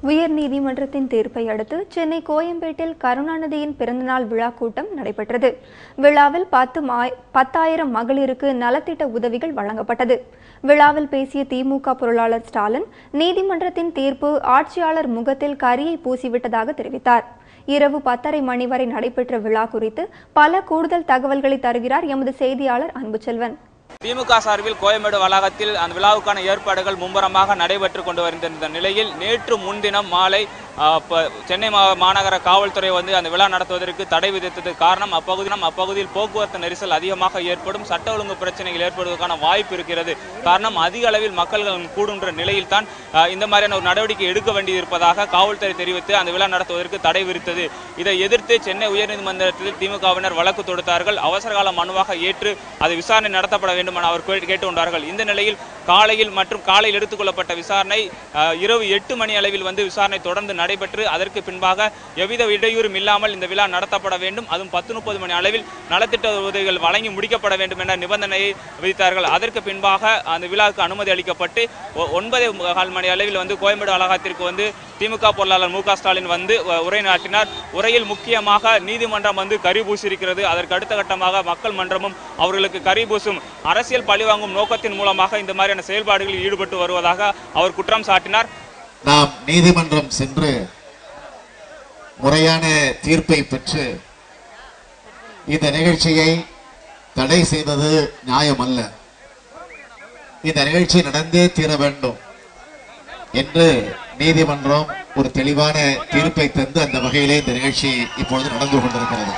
உயர்நீதிமன்றத்தின் தீர்ப்பை அடுத்து சென்னை கோயம்பேட்டில் கருணாநிதியின் பிறந்தநாள் விழா கூட்டம் நடைபெற்றது விழாவில் பத்து மாய்- பத்தாயிரம் மகளிருக்கு நலத்திட்ட உதவிகள் வழங்கப்பட்டது விழாவில் பேசிய திமுக பொருளாளர் ஸ்டாலின் நீதிமன்றத்தின் தீர்ப்பு ஆட்சியாளர் முகத்தில் கரியை பூசிவிட்டதாக தெரிவித்தார் இரவு பத்தரை மணி வரை நடைபெற்ற விழா குறித்து பல கூடுதல் தகவல்களை தருகிறார் எமது செய்தியாளர் அன்புச்செல்வன் திமுக சார்பில் கோயம்பேடு வளாகத்தில் அந்த விழாவுக்கான ஏற்பாடுகள் மும்முரமாக நடைபெற்று கொண்டு வருகின்ற நிலையில் நேற்று முன்தினம் மாலை ஆ, ப- சென்னை மா- மாநகர காவல்துறை வந்து அந்த விழா நடத்துவதற்கு தடை விதித்தது காரணம் அப்பகுதியில் அப்பகுதியில் போக்குவரத்து நெரிசல் அதிகமாக ஏற்படும் சட்ட ஒழுங்கு பிரச்சனைகள் ஏற்படுவதற்கான வாய்ப்பு இருக்கிறது காரணம் அதிக அளவில் மக்கள்கள் கூடுன்ற நிலையில் தான் இந்த மாதிரியான ஒரு நடவடிக்கை எடுக்க வேண்டியிருப்பதாக காவல்துறை தெரிவித்து அந்த விழா நடத்துவதற்கு தடை விதித்தது இதை எதிர்த்து சென்னை உயர்நீதிமன்றத்தில் திமுகவினர் வழக்கு தொடுத்தார்கள் அவசரகால மனுவாக ஏற்று அது விசாரணை நடத்தப்பட வேண்டும் என அவர் கேட்டு- கேட்டுக்கொண்டார்கள் இந்த நிலையில் காலையில் மற்றும் காலையில் எடுத்துக்கொள்ளப்பட்ட விசாரணை அஹ், இரவு எட்டு மணி அளவில் வந்து விசாரணை தொடர்ந்து நடைபெற்று அதற்கு பின்பாக எவ்வித இடையூறும் இல்லாமல் இந்த விழா நடத்தப்பட வேண்டும் அதுவும் பத்து முப்பது மணி அளவில் நலத்திட்ட உதவிகள் வழங்கி முடிக்கப்பட வேண்டும் என்ற நிபந்தனையை விதித்தார்கள் அதற்கு பின்பாக அந்த விழாவுக்கு அனுமதி அளிக்கப்பட்டு ஒ- ஒன்பதே கால் மணி அளவில் வந்து கோயம்பேடு வளாகத்திற்கு வந்து திமுக பொருளாளர் மு க ஸ்டாலின் வந்து அஹ், உரையாற்றினார் உரையில் முக்கியமாக நீதிமன்றம் வந்து கரி பூசியிருக்கிறது அதற்கு அடுத்த கட்டமாக மக்கள் மன்றமும் அவர்களுக்கு கரி பூசும் அரசியல் பழிவாங்கும் நோக்கத்தின் மூலமாக இந்த மாதிரியான செயல்பாடுகளில் ஈடுபட்டு வருவதாக அவர் குற்றம் சாட்டினார் நாம் நீதிமன்றம் சென்று முறையான தீர்ப்பை பெற்று இந்த நிகழ்ச்சியை தடை செய்தது நியாயமல்ல இந்த நிகழ்ச்சி நடந்தே தீர வேண்டும் என்று நீதிமன்றம் ஒரு தெளிவான தீர்ப்பை தந்து அந்த வகையிலே இந்த நிகழ்ச்சி இப்பொழுது நடந்து கொண்டிருக்கிறது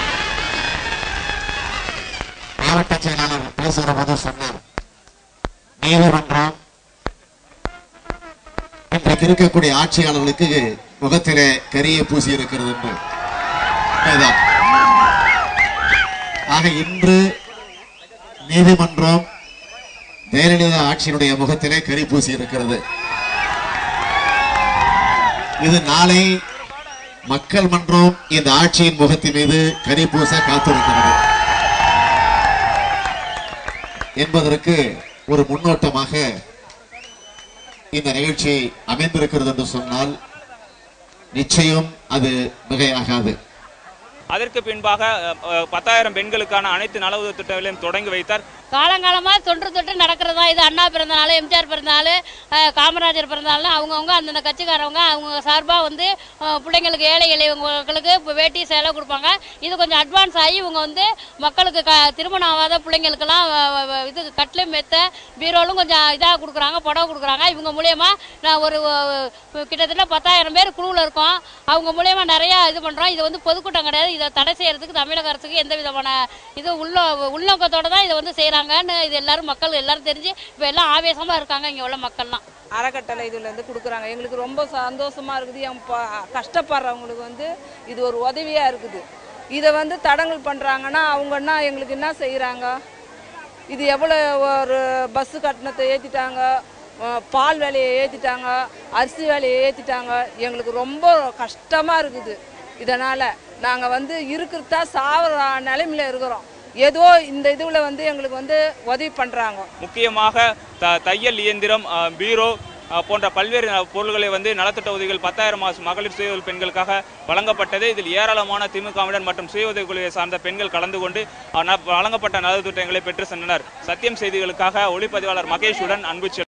மாவட்ட செயலாளர் பேசுகிற போது சொன்னார் நீதிமன்றம் இன்றைக்கு இருக்கக்கூடிய ஆட்சியாளர்களுக்கு முகத்திலே கரியை பூசி இருக்கிறது என்று உண்மைதான். ஆக இன்று நீதிமன்றம் ஜெயலலிதா ஆட்சியினுடைய முகத்திலே கரி பூசி இருக்கிறது இது நாளை மக்கள் மன்றம் இந்த ஆட்சியின் முகத்தின் மீது கரி பூச காத்திருக்கிறது என்பதற்கு ஒரு முன்னோட்டமாக இந்த நிகழ்ச்சி அமைந்திருக்கிறது என்று சொன்னால் நிச்சயம் அது மிகையாகாது அதற்கு பின்பாக அஹ், அஹ், பத்தாயிரம் பெண்களுக்கான அனைத்து நல உதவி திட்டங்களையும் தொடங்கி வைத்தார் காலங்காலமாக தொன்று தொட்டு நடக்கிறதா இது அண்ணா பிறந்த நாள் எம்ஜிஆர் பிறந்த நாள் அஹ், காமராஜர் பிறந்த நாள்னு அவங்கவுங்க அந்தந்த கட்சிக்காரவங்க அவங்க சார்பாக வந்து அஹ், பிள்ளைங்களுக்கு ஏழை எளியவங்களுக்கு இப்போ வேட்டி சேலை கொடுப்பாங்க இது கொஞ்சம் அட்வான்ஸ் ஆகி இவங்க வந்து மக்களுக்கு க திருமணம் ஆகாத பிள்ளைங்களுக்கெல்லாம் அஹ், அஹ், இது கட்லும் மெத்த பீரோலும் கொஞ்சம் இதாக கொடுக்குறாங்க புடவை கொடுக்குறாங்க இவங்க மூலியமா நான் ஒரு அஹ், கிட்டத்தட்ட பத்தாயிரம் பேர் குழுவில் இருக்கோம் அவங்க மூலியமா நிறையா இது பண்ணுறோம் இது வந்து பொதுக்கூட்டம் கிடையாது இதை தடை செய்யறதுக்கு தமிழக அரசுக்கு எந்த விதமான இது உள்ள உள்நோக்கத்தோட தான் இதை வந்து செய்கிறாங்கன்னு இது எல்லாரும் மக்கள் எல்லாரும் தெரிஞ்சு இப்போ எல்லாம் ஆவேசமாக இருக்காங்க இங்கே உள்ள மக்கள்லாம் அறக்கட்டளை இதுலேருந்து கொடுக்குறாங்க எங்களுக்கு ரொம்ப சந்தோஷமாக இருக்குது என் ப- கஷ்டப்படுறவங்களுக்கு வந்து இது ஒரு உதவியாக இருக்குது இதை வந்து தடங்கல் பண்ணுறாங்கன்னா அவங்கன்னா எங்களுக்கு என்ன செய்கிறாங்க இது எவ்வளோ ஒரு பஸ்ஸு கட்டணத்தை ஏற்றிட்டாங்க பால் விலையை ஏற்றிட்டாங்க அரிசி விலையை ஏற்றிட்டாங்க எங்களுக்கு ரொம்ப கஷ்டமாக இருக்குது இதனால் நாங்கள் வந்து இருக்கிறதா சாவர நிலைமையில இருக்கிறோம் ஏதோ இந்த இதுவில் வந்து எங்களுக்கு வந்து உதவி பண்ணுறாங்க முக்கியமாக த தையல் இயந்திரம் அஹ், பீரோ அஹ், போன்ற பல்வேறு அஹ், பொருட்களை வந்து நலத்திட்ட உதவிகள் பத்தாயிரம் மாசம் மகளிர் சுய உதவி பெண்களுக்காக வழங்கப்பட்டது இதில் ஏராளமான திமுகவினர் மற்றும் சுய உதவி குழுவை சார்ந்த பெண்கள் கலந்து கொண்டு அஹ், ந- வழங்கப்பட்ட நலத்திட்டங்களை பெற்று சென்றனர் சத்தியம் செய்திகளுக்காக ஒளிப்பதிவாளர் மகேஷுடன் அன்பு செல்வன்.